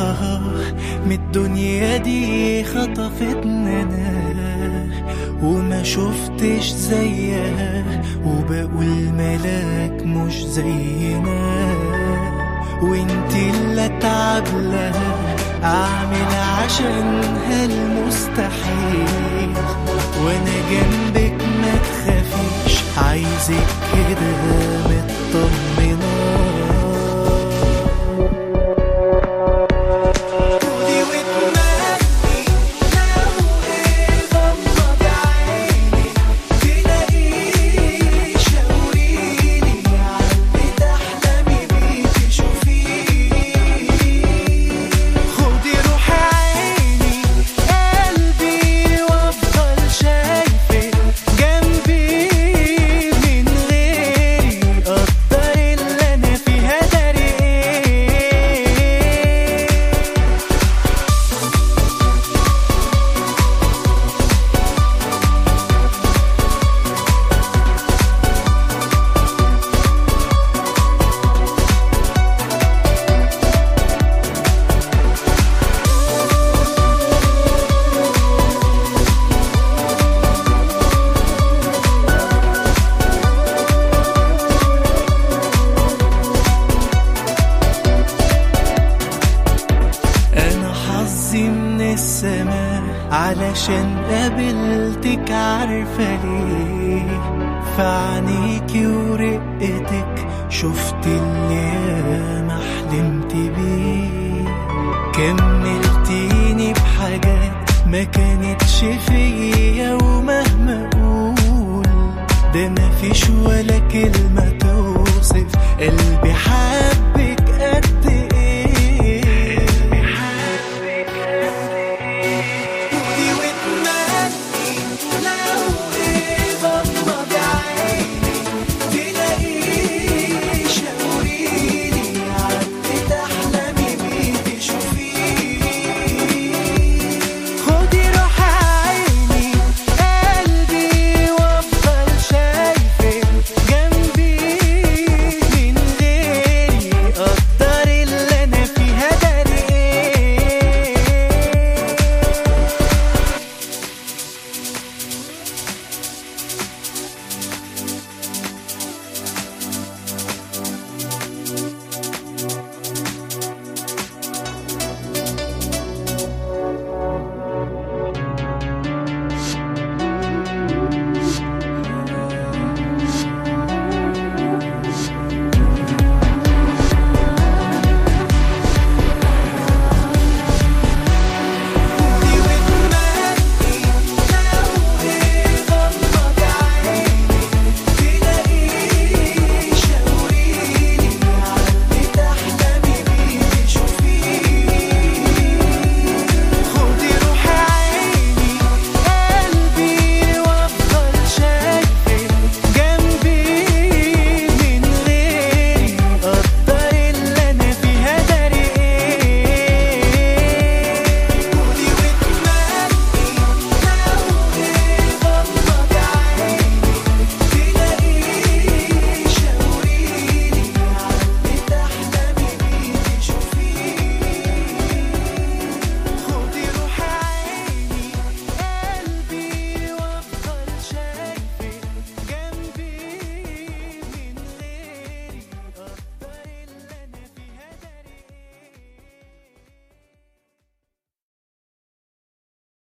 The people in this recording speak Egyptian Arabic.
آه من الدنيا دي خطفتنا أنا وما شفتش زيها وبقول ملاك مش زينا وانت اللي اتعب لها اعمل عشانها المستحيل وانا جنبك ما تخافيش عايزك كده مطمنه خدي واتمني لو ايه غمض عيني تلاقيه شاوريني عاللي تحلمي بيه تشوفيه خدي روح عيني قلبي وافضل شايفك جنبي من غيري قدر اللي انا فيها داري ايه انا حظي من السماء علشان قابلتك عارفة ليه في عينيكي ورقتك شفت اللي ما حلمت بيه كملتيني بحاجات ما كانتش فيا ومهما اقول ده ما فيش ولا كلمة توصف قلبي حبك